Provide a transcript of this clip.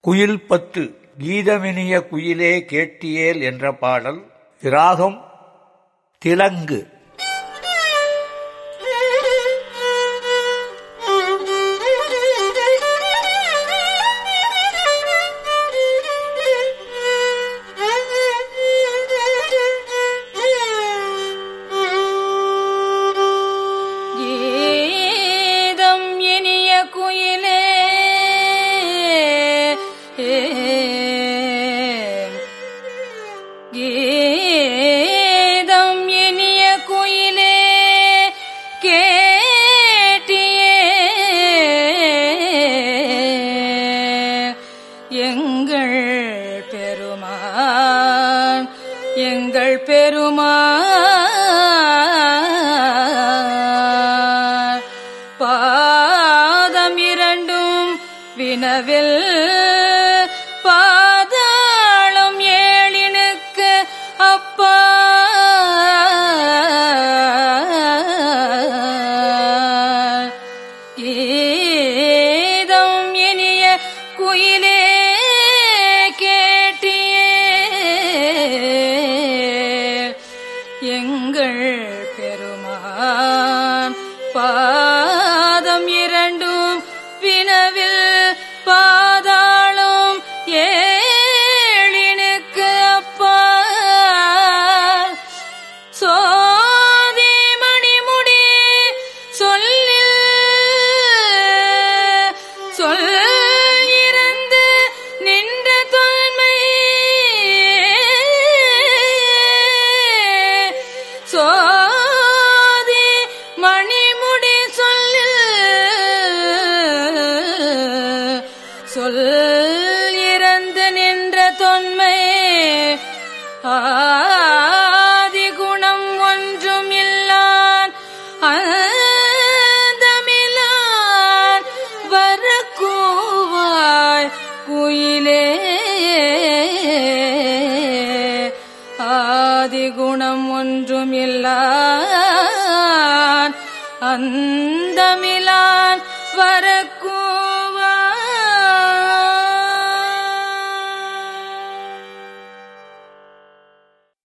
குயில் பத்து கீதமினிய குயிலே கேட்டியேல் என்ற பாடல் ராகம் திலங்கு கீதம் இனிய குயிலே கீதம் இனிய குயிலே கேட்டியே எங்கள் பெருமான் எங்கள் பெருமான் பாதம் இரண்டும் வினவில் பாதாளம் ஏழினுக்கு அப்பா கீதம் இனிய குயிலே கேட்டியே எங்கள் பெருமான் பாதம் இரண்டும் வினவில் பாதாளும் ஏழினுக்கு அப்பா சோதி மணிமுடி சொல்லில் சொல் இறந்து நின்ற தொன்மை சோதி மணிமுடி சொல்லில் சொல் இறந்து நின்ற தொன்மை ஆதி குணம் ஒன்றும் இல்லான் அந்தமிலான் வரக்கூவாய் குயிலே ஆதி குணம் ஒன்றும் இல்லான் அந்தமிலான் வரக்கூ